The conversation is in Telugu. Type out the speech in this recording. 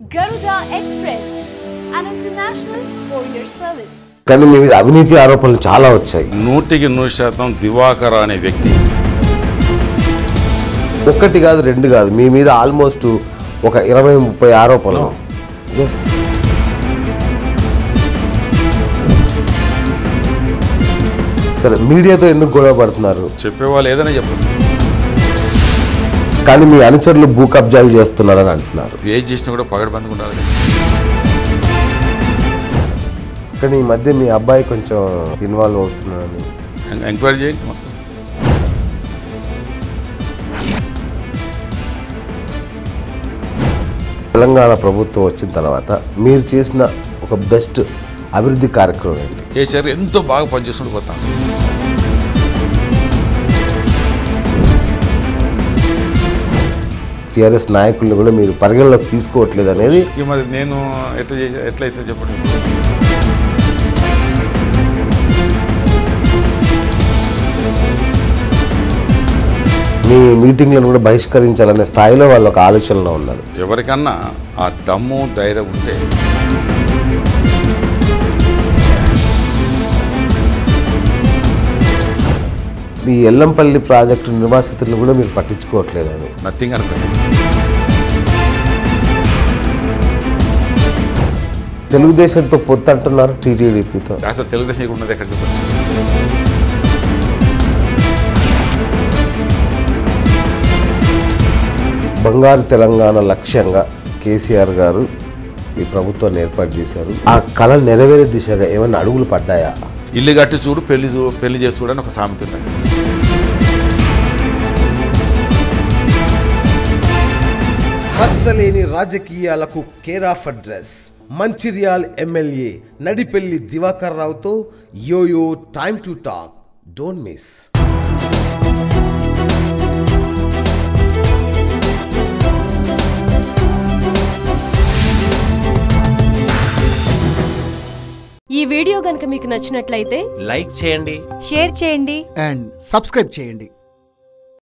Garuda Express, an international courier service. కానీ మీ మీద అవినీతి ఆరోపణలు చాలా వచ్చాయి నూటికి నూరు శాతం దివాకర్ అనే వ్యక్తి ఒక్కటి కాదు రెండు కాదు మీ మీద ఆల్మోస్ట్ ఒక ఇరవై ముప్పై ఆరోపణలు Yes. సరే మీడియాతో ఎందుకు గొడవ పడుతున్నారు చెప్పేవాళ్ళు ఏదైనా చెప్పచ్చు కానీ మీ అనుచరులు భూ కబ్జాలు చేస్తున్నారని అంటున్నారు ఏది చేసినా కూడా పగడబందుకు ఉండాలి కదా. కానీ ఈ మధ్య మీ అబ్బాయి కొంచెం ఇన్వాల్వ్ అవుతున్నారని ఎం- ఎంక్వైరీ చేయండి మొత్తం తెలంగాణ ప్రభుత్వం వచ్చిన తర్వాత మీరు చేసిన ఒక బెస్ట్ అభివృద్ధి కార్యక్రమం ఏంటి కేసీఆర్ ఎంతో బాగా పనిచేస్తుంటూ పోతాను టీఆర్ఎస్ నాయకుల్ని కూడా మీరు పరిగణలోకి తీసుకోవట్లేదు అనేది ఇక మరి నేను ఎట్లా చేసి ఎట్లయితే చెప్పండి మీ మీటింగ్లను కూడా బహిష్కరించాలనే స్థాయిలో వాళ్ళు ఒక ఆలోచనలో ఉన్నారు ఎవరికన్నా ఆ దమ్ము ధైర్యం ఉంటే మీ ఎల్లంపల్లి ప్రాజెక్టు నిర్వాసితులను కూడా మీరు పట్టించుకోవట్లేదని నథింగ్ అనుకోండి తెలుగుదేశంతో పొత్తు అంటున్నారు టీటీడీపీతో అసలు తెలుగుదేశం ఇక్కడ ఉన్నది ఎక్కడ చెప్పండి బంగారు తెలంగాణ లక్ష్యంగా కేసీఆర్ గారు ఈ ప్రభుత్వాన్ని ఏర్పాటు చేశారు ఆ కళ నెరవేరే దిశగా ఏమైనా అడుగులు పడ్డాయా ఇల్లు కట్టి చూడు పెళ్లి చూ పెళ్లి చేసి చూడని ఒక సామెత ఉన్నది పచ్చలేని రాజకీయాలకు care of address Mancherial MLA Nadipelli Diwakar రావుతో yoyo time to talk don't miss ఈ వీడియో గనుక మీకు నచ్చినట్లయితే లైక్ చేయండి షేర్ చేయండి అండ్ సబ్స్క్రైబ్ చేయండి